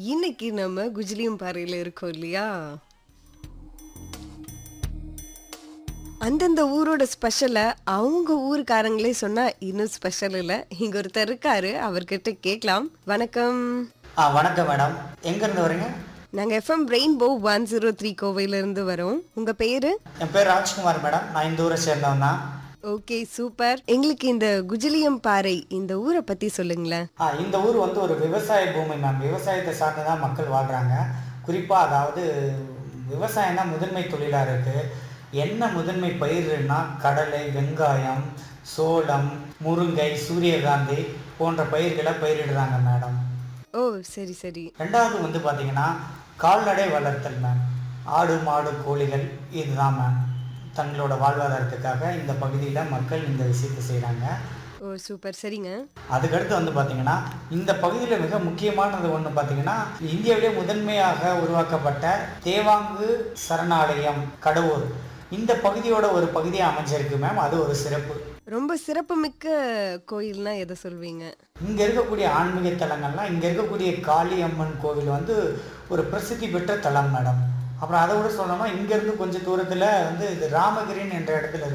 இன்னைக்கு நம்ம குஜிலியம் பாறையில இருக்கோம் இல்லையா அந்தந்த ஊரோட ஸ்பெஷலை அவங்க ஊருக்காரங்களே சொன்னா இன்னும் ஸ்பெஷல் இல்ல இங்க ஒருத்தர் இருக்காரு அவர்கிட்ட கேட்கலாம் வணக்கம் ஆ வணக்கம் மேடம் எங்கேருந்து வரீங்க நாங்க FM Rainbow one zero three கோவையில இருந்து வரோம் உங்க பேரு என் பேர் ராஜ்குமார் மேடம் நான் இந்த ஊரை சேர்ந்தவன் தான் ஓகே சூப்பர் எங்களுக்கு இந்த குஜிலியம் பாறை இந்த ஊரை பத்தி சொல்லுங்களேன் ஆ இந்த ஊர் வந்து ஒரு விவசாய பூமி மேம் விவசாயத்தை சார்ந்து தான் மக்கள் வாழ்கிறாங்க குறிப்பாக அதாவது விவசாயம் தான் முதன்மை தொழிலாக இருக்குது என்ன முதன்மை பயிர்னா கடலை வெங்காயம் சோளம் முருங்கை சூரியகாந்தி போன்ற பயிர்களை பயிரிடுறாங்க மேடம் ஓ சரி சரி ரெண்டாவது வந்து பார்த்தீங்கன்னா கால்நடை வளர்த்தல் மேம் ஆடு மாடு கோழிகள் இதுதான் மேம் தங்களோட வாழ்வாதாரத்துக்காக இந்த பகுதியில் மக்கள் இந்த விஷயத்தை செய்கிறாங்க ஓ சூப்பர் சரிங்க அதுக்கடுத்து வந்து பார்த்தீங்கன்னா இந்த பகுதியில் மிக முக்கியமானது ஒன்று பார்த்தீங்கன்னா இந்தியாவிலே முதன்மையாக உருவாக்கப்பட்ட தேவாங்கு சரணாலயம் கடவுர் இந்த பகுதியோட ஒரு பகுதியாக அமைஞ்சிருக்கு மேம் அது ஒரு சிறப்பு ரொம்ப சிறப்புமிக்க கோயில்னா எதை சொல்வீங்க இங்கே இருக்கக்கூடிய ஆன்மீக தலங்கள்லாம் இங்கே இருக்கக்கூடிய காளி அம்மன் கோவில் வந்து ஒரு பிரசித்தி பெற்ற தலம் மேடம் அப்புறம் அதை விட சொல்லணும்னா இங்கேருந்து கொஞ்சம் தூரத்தில் வந்து இது ராமகிரின் என்ற இடத்துல